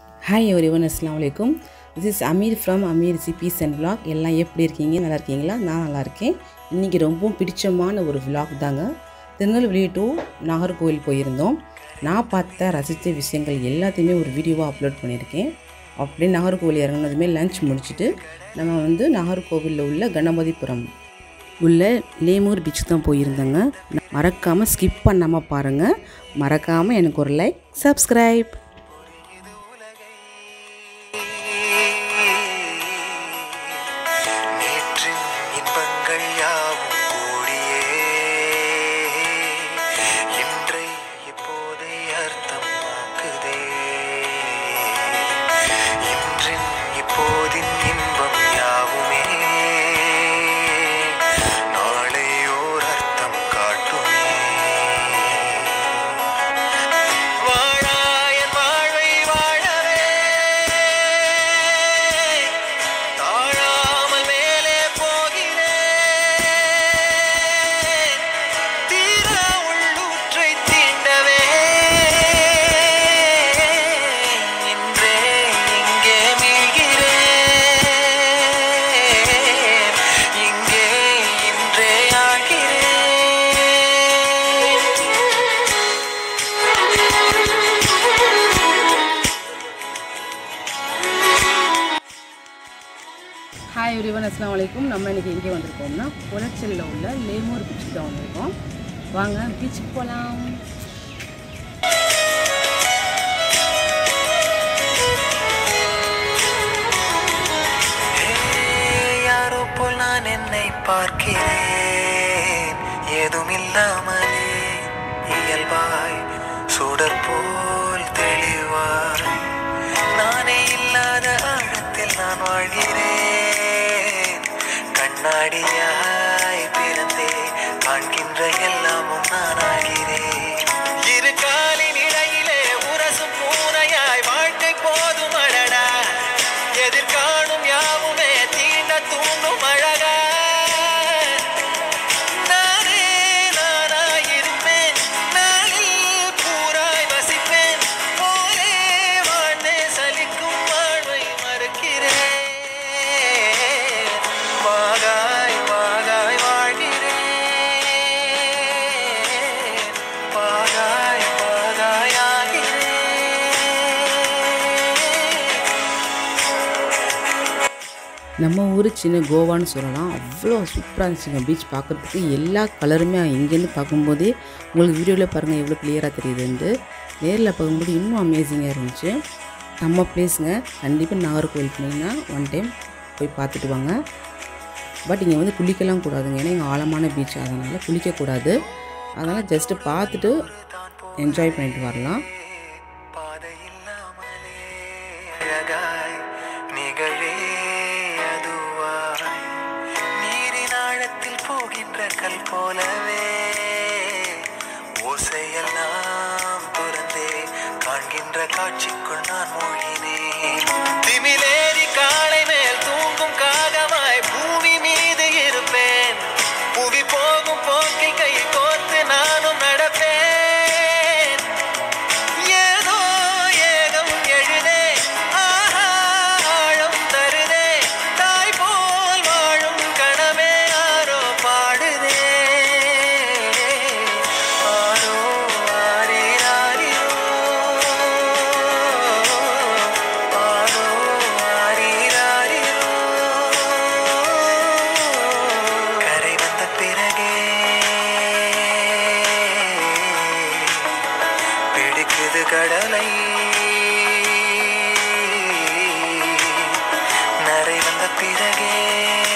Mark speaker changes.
Speaker 1: hi every everyone அஸ்லாம் வலைக்கும் this is Aamir from Aamir சிபிஸ் அண்ட் vlog எல்லாம் எப்படி இருக்கீங்க நல்லா இருக்கீங்களா நான் நல்லா இருக்கேன் இன்றைக்கி ரொம்பவும் பிடிச்சமான ஒரு vlog தாங்க திருநெல்வேலி டு நாகர்கோவில் போயிருந்தோம் நான் பார்த்த ரசித்த விஷயங்கள் எல்லாத்தையுமே ஒரு வீடியோவாக அப்லோட் பண்ணியிருக்கேன் அப்படியே நாகர்கோவில் இறங்கினதுமே லஞ்ச் முடிச்சுட்டு நம்ம வந்து நாகர்கோவிலில் உள்ள கணபதிபுரம் உள்ள லேமூர் பீச் தான் போயிருந்தேங்க மறக்காமல் ஸ்கிப் பண்ணாமல் பாருங்கள் மறக்காமல் எனக்கு ஒரு லைக் சப்ஸ்கிரைப்
Speaker 2: நேற்றின் இன்பங்கள் யாவும் கூடியே இன்றை இப்போதை அர்த்தமாக்குதே இன்றின் இப்போதின் இன்பம் யாவுமே நாளை ஓர் அர்த்தம் காட்டுமே வாழாயன் வாழ்வை வாழவே தாழாமல் மேலே போகிறேன் தீர உள்ளூற்றை தீண்டவே இன்றே இங்கே மீழ்கிறேன் இங்கே இன்றே ஆகிறேன்
Speaker 1: ஹாய் எவ்ரிவன் அஸ்லாம் வலைக்கும் நம்ம இன்றைக்கி எங்கே வந்திருக்கோம்னா குளச்சலில் உள்ள லேமூர் பீச்சுக்கு தான் வந்திருக்கோம் வாங்க பீச்சுக்கு போகலாம்
Speaker 2: யாரோ போல் நான் என்னை பார்க்கிறேன் ஏதுமில்லாமலே இயல்பாய் சுடர் போல் தெளிவாய் நானே இல்லாத ஆழத்தில் நான் வாழ்கிறேன் கண்ணாடியாய் பிறந்தே காண்கின்ற எல்லாமும் நான் ஆகிறேன் இரு காலின் இடையிலே உரசும் பூனையாய் வாழ்க்கை போதும் அழடா எதிர்காணும் யாவுமே தீண்ட தூண்டும் அழகா நானே நானாயிருப்பேன் நாளில் பூராய் வசிப்பேன் போலே வாழ்ந்தே சலிக்கும் வாழ்வை மறுக்கிறேன் வாகாய் வாகாய் வாழ்கிறேன் வாகாய் வாகாய் ஆகிறேன்
Speaker 1: நம்ம ஊர் சின்ன கோவான்னு சொல்லலாம் அவ்வளோ சூப்பராக இருந்துச்சுங்க பீச் பார்க்குறதுக்கு எல்லா கலருமே இங்கேருந்து பார்க்கும்போதே உங்களுக்கு வீடியோவில் பாருங்கள் எவ்வளோ கிளியராக தெரியுதுன்ட்டு நேரில் பார்க்கும்போது இன்னும் அமேசிங்காக இருந்துச்சு நம்ம பிளேஸுங்க கண்டிப்பாக நாகர்கோவில் போனீங்கன்னா ஒன் டைம் போய் பார்த்துட்டு வாங்க பட் இங்கே வந்து குளிக்கலாம் கூடாதுங்க ஏன்னா இங்கே ஆழமான பீச் அதனால் குளிக்கக்கூடாது அதனால் ஜஸ்ட்டு பார்த்துட்டு என்ஜாய் பண்ணிட்டு வரலாம்
Speaker 2: பாதை இல்லாமலே அழகாய் நிகழே அதுவாய் நீரின் ஆழத்தில் போகின்ற கல் போலவே ஓசையெல்லாம் துறந்தே காண்கின்ற காட்சிக்குள் நான் மூழ்கினேன் திமிலேறி காலை மேல் தூங்கும் காகமாய் பூமி மீது இருப்பேன் புவி போகும் போக்கில் கை கோர்த்து நானும் நடப்பேன் ஏதோ ஏகம் எழுதே ஆஹா ஆழம் தருதே தாய் போல் வாழும் கனவே ஆரோ பாடுதே ஆரோ ஆரீராரிரோ ஆரோ ஆரீராரிரோ கரை வந்த பிறகே பிடிக்குது கடலை நரை வந்த பிறகே